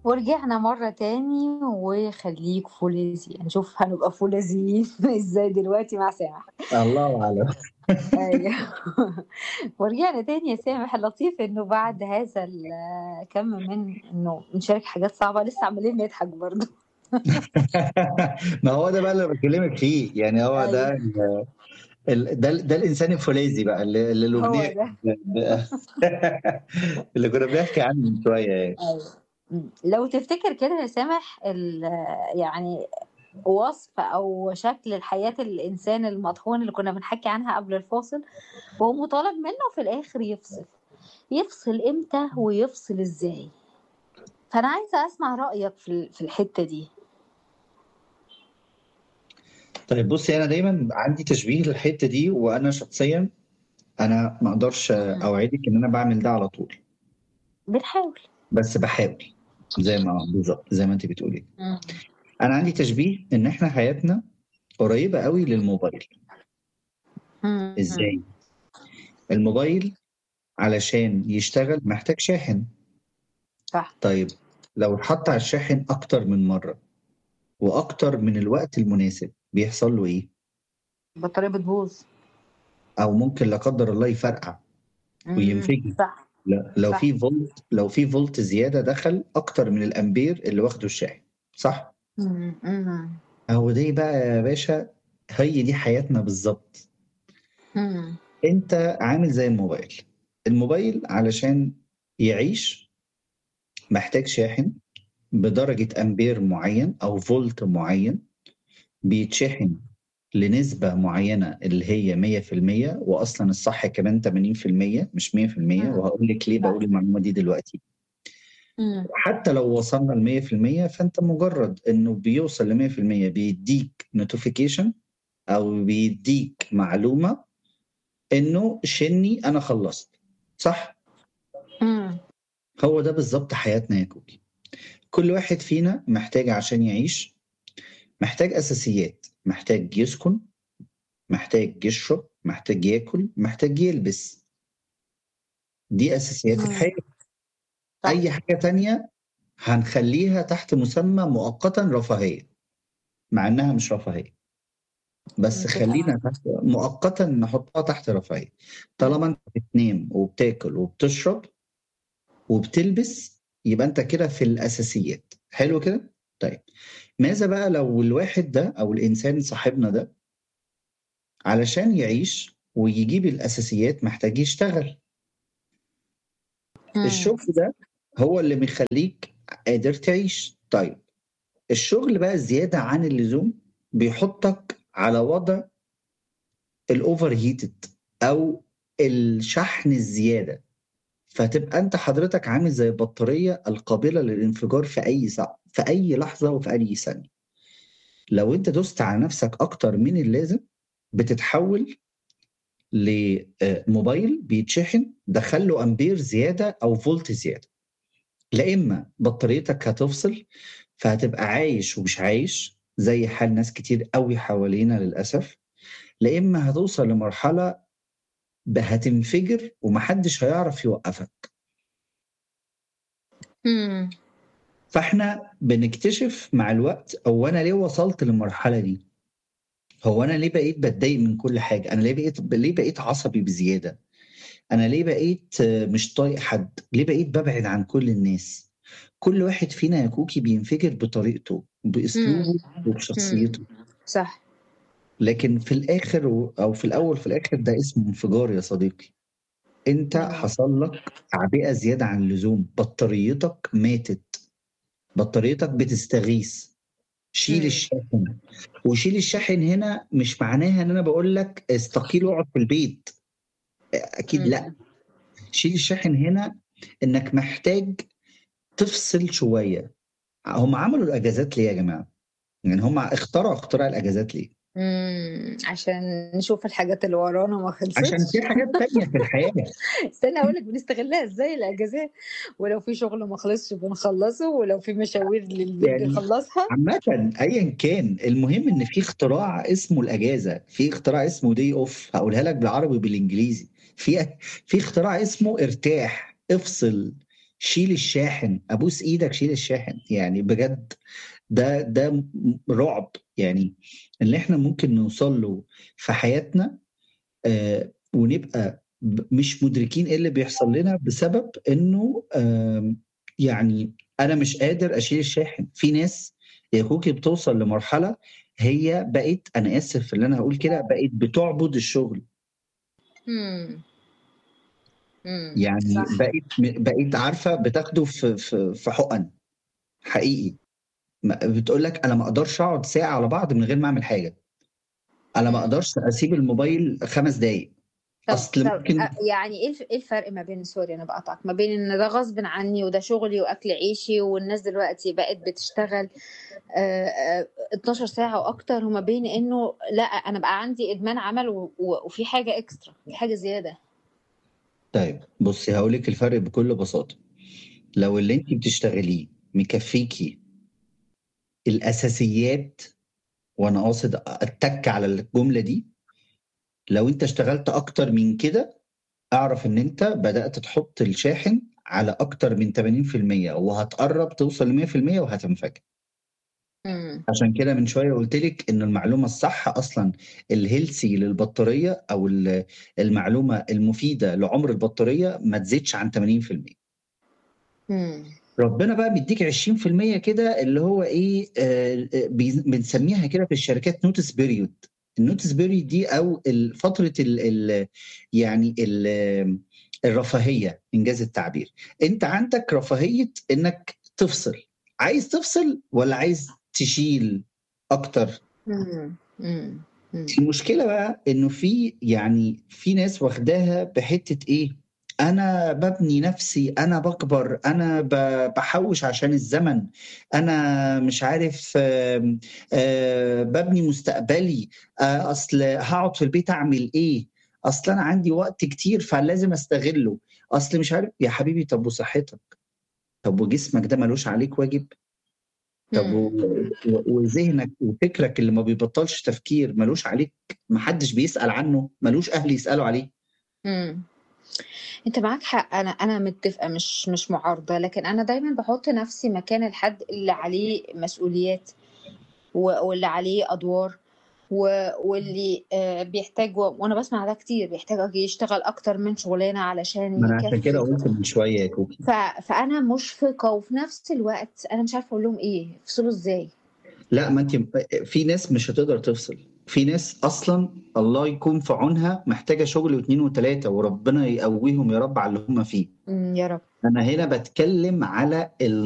ورجعنا مرة تاني وخليك فولاذي نشوف هنبقى فولاذيين ازاي دلوقتي مع سامح الله أعلم ايوه ورجعنا تاني يا سامح اللطيف انه بعد هذا الكم من انه نشارك حاجات صعبة لسه عمالين نضحك برضه ما هو ده بقى اللي بكلمك فيه يعني هو ده ايوه ال- ال- ده ده الانسان الفولاذي بقى اللي اللي هو الاغنيه ده اللي كنا بنحكي عنه من شويه يعني ايوه م. لو تفتكر كده يا سامح ال- يعني وصف او شكل الحياة الانسان المطحون اللي كنا بنحكي عنها قبل الفاصل وهو مطالب منه في الاخر يفصل يفصل امتى ويفصل ازاي فانا عايزة اسمع رأيك في ال- في الحتة دي طيب بصي انا دايما عندي تشبيه للحته دي وانا شخصيا انا ما اقدرش مم. اوعدك ان انا بعمل ده على طول بنحاول بس بحاول زي ما بالظبط زي ما انت بتقولي مم. انا عندي تشبيه ان احنا حياتنا قريبه قوي للموبايل مم. ازاي الموبايل علشان يشتغل محتاج شاحن صح طيب لو اتحط على الشاحن اكتر من مره واكتر من الوقت المناسب بيحصل له ايه البطارية بتبوظ او ممكن لا قدر الله يفرقع مم. وينفجر صح لا- لو صح في فولت لو في فولت زياده دخل اكتر من الامبير اللي واخده الشاحن صح مم. مم. اهو دي بقى يا باشا هي دي حياتنا بالظبط مم. انت عامل زي الموبايل الموبايل علشان يعيش محتاج شاحن بدرجة أمبير معين أو فولت معين بيتشحن لنسبة معينة اللي هي 100% وأصلا الصح كمان 80% مش 100% مم. وهقول لك ليه صح بقول المعلومة دي دلوقتي مم. حتى لو وصلنا ل 100% فأنت مجرد إنه بيوصل ل 100% بيديك نوتيفيكيشن أو بيديك معلومة إنه شني أنا خلصت صح؟ مم. هو ده بالظبط حياتنا يا كوكي كل واحد فينا محتاج عشان يعيش محتاج أساسيات محتاج يسكن محتاج يشرب محتاج ياكل محتاج يلبس دي أساسيات مم. الحياة صح أي حاجة تانية هنخليها تحت مسمى مؤقتا رفاهية مع إنها مش رفاهية بس متفقة خلينا معاك تحت مؤقتا نحطها تحت رفاهية طالما مم. أنت بتنام وبتاكل وبتشرب وبتلبس يبقى أنت كده في الأساسيات حلو كده؟ طيب ماذا بقى لو الواحد ده أو الإنسان صاحبنا ده علشان يعيش ويجيب الأساسيات محتاج يشتغل مم. الشغل ده هو اللي بيخليك قادر تعيش طيب الشغل بقى زيادة عن اللزوم بيحطك على وضع الأوفر هيتد أو الشحن الزيادة فتبقى أنت حضرتك عامل زي البطارية القابلة للانفجار في أي ساعة في أي لحظة وفي أي ثانية لو أنت دوست على نفسك أكتر من اللازم بتتحول لموبايل بيتشحن دخل له امبير زياده او فولت زياده لا اما بطاريتك هتفصل فهتبقى عايش ومش عايش زي حال ناس كتير قوي حوالينا للاسف لا اما هتوصل لمرحله ب- هتنفجر ومحدش هيعرف يوقفك مم. فاحنا بنكتشف مع الوقت هو انا ليه وصلت للمرحله دي هو انا ليه بقيت بتضايق من كل حاجه انا ليه بقيت ليه بقيت عصبي بزياده انا ليه بقيت آه، مش طايق حد ليه بقيت ببعد عن كل الناس كل واحد فينا يا كوكي بينفجر بطريقته مم. باسلوبه مم. وبشخصيته صح لكن في الاخر و- او في الاول في الاخر ده اسمه انفجار يا صديقي انت مم. حصل لك تعبئه زياده عن اللزوم بطاريتك ماتت بطاريتك بتستغيث شيل مم. الشاحن وشيل الشاحن هنا مش معناها ان انا بقول لك استقيل واقعد في البيت اكيد لا مم. شيل الشاحن هنا انك محتاج تفصل شويه هم عملوا الاجازات ليه يا جماعه؟ يعني هم اخترعوا اختراع الاجازات ليه؟ مم. عشان نشوف الحاجات اللي ورانا ما عشان خلصتش في حاجات تانية في الحياه استنى اقول لك بنستغلها ازاي الاجازات ولو في شغل ما خلصش بنخلصه ولو في مشاوير للبيت يعني بنخلصها عامة ايا كان المهم ان في اختراع اسمه الاجازه في اختراع اسمه دي اوف هقولها لك بالعربي وبالانجليزي في في اختراع اسمه ارتاح افصل شيل الشاحن ابوس ايدك شيل الشاحن يعني بجد ده ده م- رعب يعني اللي احنا ممكن نوصل له في حياتنا آه ونبقى ب- مش مدركين ايه اللي بيحصل لنا بسبب انه آم، يعني انا مش قادر اشيل الشاحن في ناس يا كوكي بتوصل لمرحله هي بقت انا اسف في اللي انا هقول كده بقت بتعبد الشغل مم. مم. يعني صح بقيت بقيت عارفه بتاخده في في في حقن حقيقي ما- بتقول لك انا ما اقدرش اقعد ساعه على بعض من غير ما اعمل حاجه انا ما مم. اقدرش اسيب الموبايل خمس دقايق طب اصل طب ممكن أ- يعني ايه الف- ايه الفرق ما بين سوري انا بقطعك ما بين ان ده غصب عني وده شغلي واكل عيشي والناس دلوقتي بقت بتشتغل آه، آه، 12 ساعة واكتر وما بين انه لا انا بقى عندي ادمان عمل و- و- وفي حاجة اكسترا في حاجة زيادة طيب بصي هقول لك الفرق بكل بساطه لو اللي انت بتشتغليه مكفيكي الاساسيات وانا قاصد اتك على الجمله دي لو انت اشتغلت اكتر من كده اعرف ان انت بدات تحط الشاحن على اكتر من 80% وهتقرب توصل ل 100% وهتنفجر مم. عشان كده من شويه قلت لك ان المعلومه الصح اصلا الهيلسي للبطاريه او ال- المعلومه المفيده لعمر البطاريه ما تزيدش عن 80% مم. ربنا بقى مديك 20% كده اللي هو ايه آه آه، بي- بنسميها كده في الشركات نوتس بيريود النوتس بيريود دي او ال- فتره ال ال يعني ال الرفاهيه انجاز التعبير انت عندك رفاهيه انك تفصل عايز تفصل ولا عايز تشيل اكتر مم. مم. مم. المشكله بقى انه في يعني في ناس واخداها بحته ايه انا ببني نفسي انا بكبر انا ب- بحوش عشان الزمن انا مش عارف آم، آه، ببني مستقبلي آه، اصل هقعد في البيت اعمل ايه اصل انا عندي وقت كتير فلازم استغله اصل مش عارف يا حبيبي طب وصحتك طب وجسمك ده ملوش عليك واجب طب و- مم. و- وذهنك وفكرك اللي ما بيبطلش تفكير ملوش عليك محدش بيسأل عنه ملوش أهل يسألوا عليه مم. انت معاك حق انا انا متفقه مش مش معارضه لكن انا دايما بحط نفسي مكان الحد اللي عليه مسؤوليات و- واللي عليه ادوار و- واللي آه، بيحتاج و- وانا بسمع ده كتير بيحتاج يشتغل اكتر من شغلانه علشان ما أنا عشان كده يكفي قلت من شوية يا كوكي ف... فانا مشفقه وفي نفس الوقت انا مش عارفه اقول لهم ايه يفصلوا ازاي لا ما أنت في ناس مش هتقدر تفصل في ناس أصلا الله يكون في عونها محتاجة شغل واثنين وثلاثة وربنا يقويهم يا رب على اللي هم فيه مم، يا رب أنا هنا بتكلم على ال